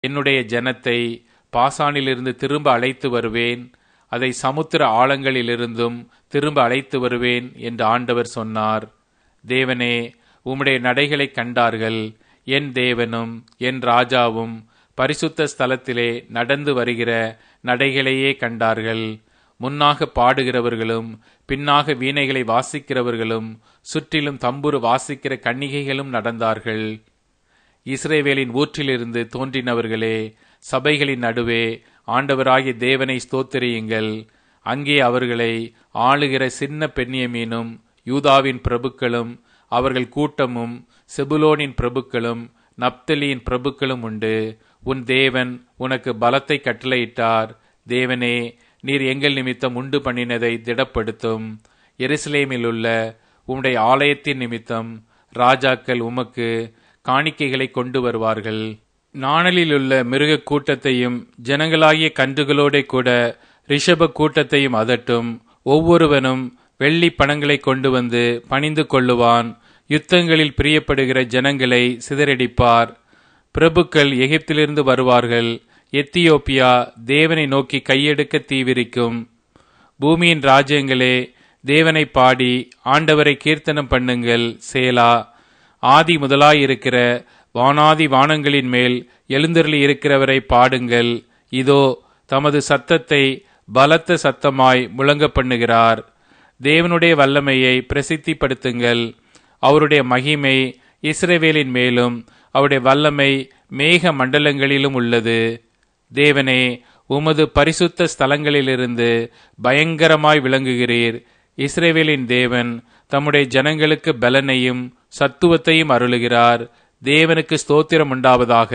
என்னுடைய ஜனத்தை பாசானிலிருந்து திரும்ப அழைத்து வருவேன் அதை சமுத்திர ஆழங்களிலிருந்தும் திரும்ப அழைத்து வருவேன் என்று ஆண்டவர் சொன்னார் தேவனே உம்முடைய நடைகளை கண்டார்கள் என் தேவனும் என் ராஜாவும் பரிசுத்த ஸ்தலத்திலே நடந்து வருகிற நடைகளையே கண்டார்கள் முன்னாக பாடுகிறவர்களும் பின்னாக வீணைகளை வாசிக்கிறவர்களும் சுற்றிலும் தம்புரு வாசிக்கிற கன்னிகைகளும் நடந்தார்கள் இஸ்ரேவேலின் ஊற்றிலிருந்து தோன்றினவர்களே சபைகளின் நடுவே ஆண்டவராகிய தேவனை ஸ்தோத்திரியுங்கள் அங்கே அவர்களை ஆளுகிற சின்ன பெண்ணியமீனும் யூதாவின் பிரபுக்களும் அவர்கள் கூட்டமும் செபுலோனின் பிரபுக்களும் நப்தலியின் பிரபுக்களும் உண்டு உன் தேவன் உனக்கு பலத்தை கட்டளையிட்டார் தேவனே நீர் எங்கள் நிமித்தம் உண்டு பண்ணினதை திடப்படுத்தும் எருசலேமில் உள்ள உம்முடைய ஆலயத்தின் நிமித்தம் ராஜாக்கள் உமக்கு காணிக்கைகளை கொண்டு வருவார்கள் நாணலிலுள்ள மிருக கூட்டத்தையும் ஜனங்களாகிய கன்றுகளோட கூட ரிஷப கூட்டத்தையும் அதட்டும் ஒவ்வொருவனும் வெள்ளி பணங்களை கொண்டு வந்து பணிந்து கொள்ளுவான் யுத்தங்களில் பிரியப்படுகிற ஜனங்களை சிதறடிப்பார் பிரபுக்கள் எகிப்திலிருந்து வருவார்கள் எத்தியோப்பியா தேவனை நோக்கி கையெடுக்க தீவிரிக்கும் பூமியின் ராஜ்யங்களே தேவனை பாடி ஆண்டவரை கீர்த்தனம் பண்ணுங்கள் சேலா ஆதி முதலாயிருக்கிற வானாதி வானங்களின் மேல் எழுந்தருளி இருக்கிறவரை பாடுங்கள் இதோ தமது சத்தத்தை பலத்த சத்தமாய் முழங்க பண்ணுகிறார் தேவனுடைய வல்லமையை பிரசித்திப்படுத்துங்கள் அவருடைய மகிமை இஸ்ரவேலின் மேலும் அவருடைய வல்லமை மேக மண்டலங்களிலும் உள்ளது தேவனே உமது பரிசுத்த ஸ்தலங்களிலிருந்து பயங்கரமாய் விளங்குகிறீர் இஸ்ரேவேலின் தேவன் தம்முடைய ஜனங்களுக்கு பலனையும் சத்துவத்தையும் அருளுகிறார் தேவனுக்கு ஸ்தோத்திரம் உண்டாவதாக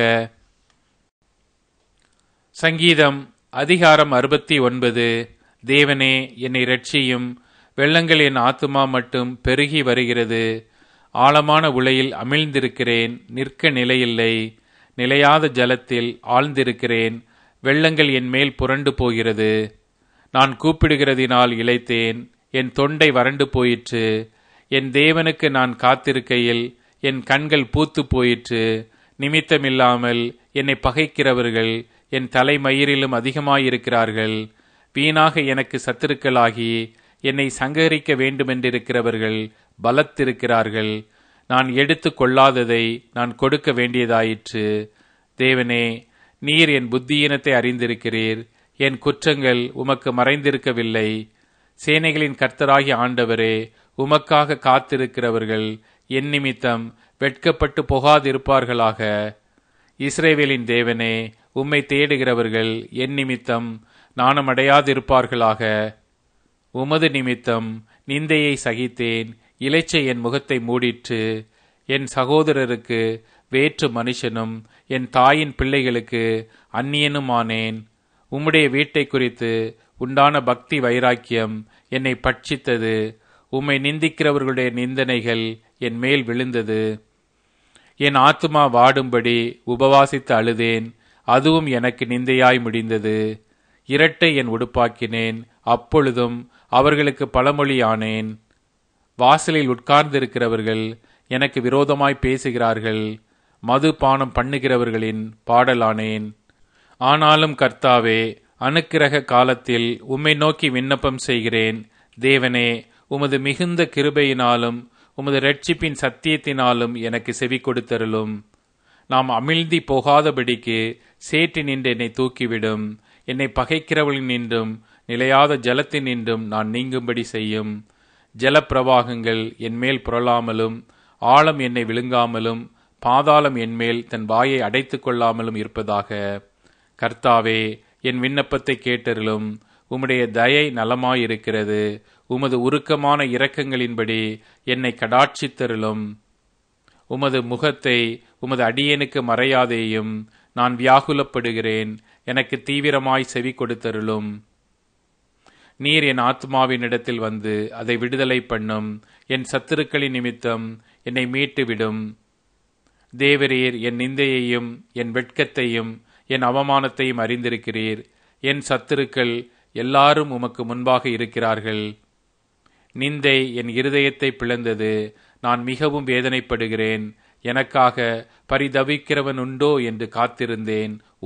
சங்கீதம் அதிகாரம் அறுபத்தி ஒன்பது தேவனே என்னை ரட்சியும் வெள்ளங்கள் என் ஆத்துமா மட்டும் பெருகி வருகிறது ஆழமான உலையில் அமிழ்ந்திருக்கிறேன் நிற்க நிலையில்லை நிலையாத ஜலத்தில் ஆழ்ந்திருக்கிறேன் வெள்ளங்கள் என் மேல் புரண்டு போகிறது நான் கூப்பிடுகிறதினால் இழைத்தேன் என் தொண்டை வறண்டு போயிற்று என் தேவனுக்கு நான் காத்திருக்கையில் என் கண்கள் பூத்து போயிற்று நிமித்தமில்லாமல் என்னை பகைக்கிறவர்கள் என் தலைமயிரிலும் அதிகமாயிருக்கிறார்கள் வீணாக எனக்கு சத்துருக்களாகி என்னை சங்கரிக்க வேண்டுமென்றிருக்கிறவர்கள் பலத்திருக்கிறார்கள் நான் எடுத்து கொள்ளாததை நான் கொடுக்க வேண்டியதாயிற்று தேவனே நீர் என் புத்தியீனத்தை அறிந்திருக்கிறீர் என் குற்றங்கள் உமக்கு மறைந்திருக்கவில்லை சேனைகளின் கர்த்தராகிய ஆண்டவரே உமக்காக காத்திருக்கிறவர்கள் என் நிமித்தம் வெட்கப்பட்டு போகாதிருப்பார்களாக இஸ்ரேவேலின் தேவனே உம்மை தேடுகிறவர்கள் என் நிமித்தம் நாணமடையாதிருப்பார்களாக உமது நிமித்தம் நிந்தையை சகித்தேன் இலைச்சை என் முகத்தை மூடிற்று என் சகோதரருக்கு வேற்று மனுஷனும் என் தாயின் பிள்ளைகளுக்கு அந்நியனுமானேன் உம்முடைய வீட்டை குறித்து உண்டான பக்தி வைராக்கியம் என்னை பட்சித்தது உம்மை நிந்திக்கிறவர்களுடைய நிந்தனைகள் என் மேல் விழுந்தது என் ஆத்துமா வாடும்படி உபவாசித்து அழுதேன் அதுவும் எனக்கு நிந்தையாய் முடிந்தது இரட்டை என் உடுப்பாக்கினேன் அப்பொழுதும் அவர்களுக்கு பழமொழியானேன் வாசலில் உட்கார்ந்திருக்கிறவர்கள் எனக்கு விரோதமாய் பேசுகிறார்கள் மது பானம் பண்ணுகிறவர்களின் பாடலானேன் ஆனாலும் கர்த்தாவே அனுக்கிரக காலத்தில் உம்மை நோக்கி விண்ணப்பம் செய்கிறேன் தேவனே உமது மிகுந்த கிருபையினாலும் உமது ரட்சிப்பின் சத்தியத்தினாலும் எனக்கு செவி கொடுத்தருளும் நாம் அமிழ்தி போகாதபடிக்கு சேற்றி நின்று என்னை தூக்கிவிடும் என்னை பகைக்கிறவளின் நின்றும் நிலையாத ஜலத்தின் நின்றும் நான் நீங்கும்படி செய்யும் ஜலப்பிரவாகங்கள் என் மேல் புரளாமலும் ஆழம் என்னை விழுங்காமலும் பாதாளம் என்மேல் தன் வாயை அடைத்து கொள்ளாமலும் இருப்பதாக கர்த்தாவே என் விண்ணப்பத்தை கேட்டருளும் உம்முடைய தயை நலமாயிருக்கிறது உமது உருக்கமான இரக்கங்களின்படி என்னை கடாட்சித்தருளும் உமது முகத்தை உமது அடியனுக்கு மறையாதேயும் நான் வியாகுலப்படுகிறேன் எனக்கு தீவிரமாய் செவி கொடுத்தருளும் நீர் என் ஆத்மாவினிடத்தில் வந்து அதை விடுதலை பண்ணும் என் சத்துருக்களின் நிமித்தம் என்னை மீட்டு விடும் தேவரீர் என் நிந்தையையும் என் வெட்கத்தையும் என் அவமானத்தையும் அறிந்திருக்கிறீர் என் சத்துருக்கள் எல்லாரும் உமக்கு முன்பாக இருக்கிறார்கள் நிந்தை என் இருதயத்தை பிளந்தது நான் மிகவும் வேதனைப்படுகிறேன் எனக்காக பரிதபிக்கிறவன் உண்டோ என்று காத்திருந்தேன்